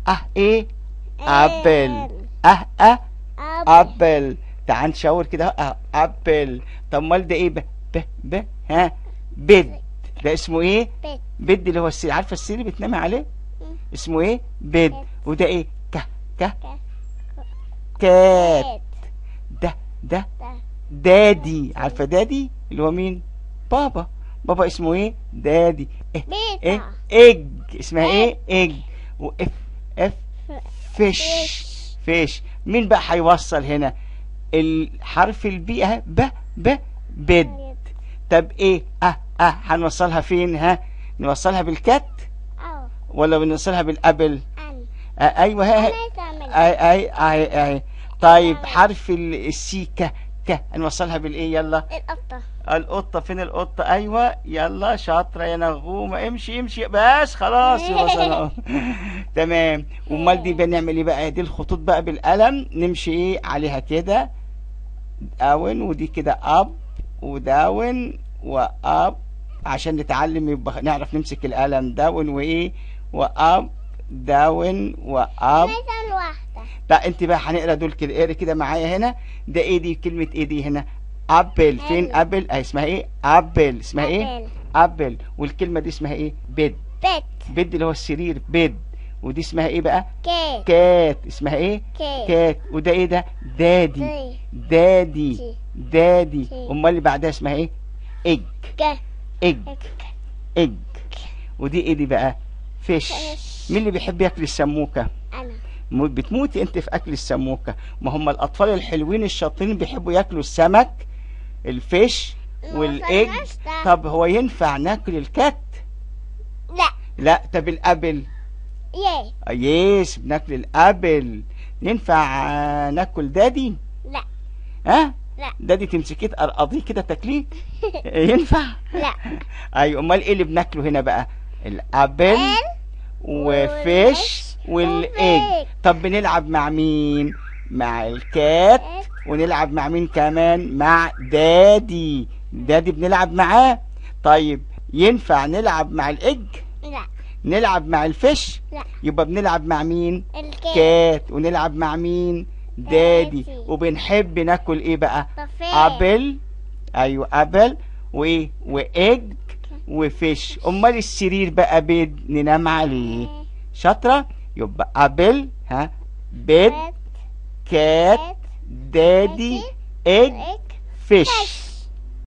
اه ايه ابل اه اه ابل تعال نشاور كده اه ابل طب امال ده ايه ب ب ب ها بيد ده اسمه ايه بيت بيد اللي هو السرير عارفه السرير اللي بتنامي عليه مم. اسمه ايه بيد بيد. وده ايه ك ك ك- كات بيت ده ده ده دادي عارفه دادي اللي هو مين بابا بابا اسمه ايه دادي ايه ايه بيتا ايج اسمها ايه ايج واف اف فيش فيش. فيش مين بقى هيوصل هنا الحرف البي اهي ب ب بيد طب ايه اه اه هنوصلها فين ها نوصلها بالكات أو ولا بنوصلها بالابل أن آه ايوه ها أنا تعمل اي اي اي اي طيب حرف ال- السي ك ك هنوصلها بالايه يلا القطة القطة فين القطة أيوة يلا شاطرة يا نغومة امشي امشي بس خلاص وصلنا تمام امال دي بنعمل ايه بقى دي الخطوط بقى بالقلم نمشي ايه عليها كده داون ودي كده اب وداون واب عشان نتعلم يبقى نعرف نمسك القلم داون وايه واب داون واب أنا تعمل واحدة لا انت بقى هنقرا دول كده اقري كده معايا هنا ده ايه دي كلمة ايه دي هنا ابل فين أيوة. ابل اه اسمها ايه ابل اسمها ايه أبل. ابل والكلمة دي اسمها ايه بيد بيت بيد اللي هو السرير بيد ودي اسمها ايه بقى كيت كات اسمها ايه كيت كات وده ايه ده دادي دي دادي دي. دادي دي. امال اللي بعدها اسمها ايه ايج ك ايج ك- ايج ودي ايه دي بقى فيش فيش. مين اللي بيحب ياكل السموكه أنا م- بتموتي انت في اكل السموكه ما هم الاطفال الحلوين الشاطرين بيحبوا ياكلوا السمك الفيش ما والايج وصلناش ده. طب هو ينفع ناكل الكات لا لا طب الابل ياي آه، يس بناكل الابل ينفع آه، ناكل دادي لا ها لا. دادي تمسكيه تقرقضيه كده تاكليه ينفع لا ايوه امال ايه اللي بناكله هنا بقى الابل ال وفيش والايج وفيش. طب بنلعب مع مين مع الكات ونلعب مع مين كمان مع دادي دادي بنلعب معاه طيب ينفع نلعب مع الايج لا نلعب مع الفيش لا يبقى بنلعب مع مين الكيت كات ونلعب مع مين دادي دادي. وبنحب ناكل ايه بقى طفيل ابل ايوه ابل وايه وايج وفيش امال السرير بقى بيض ننام عليه شاطره يبقى ابل ها بيض بيت كات كيت دادي ايج إيج فيش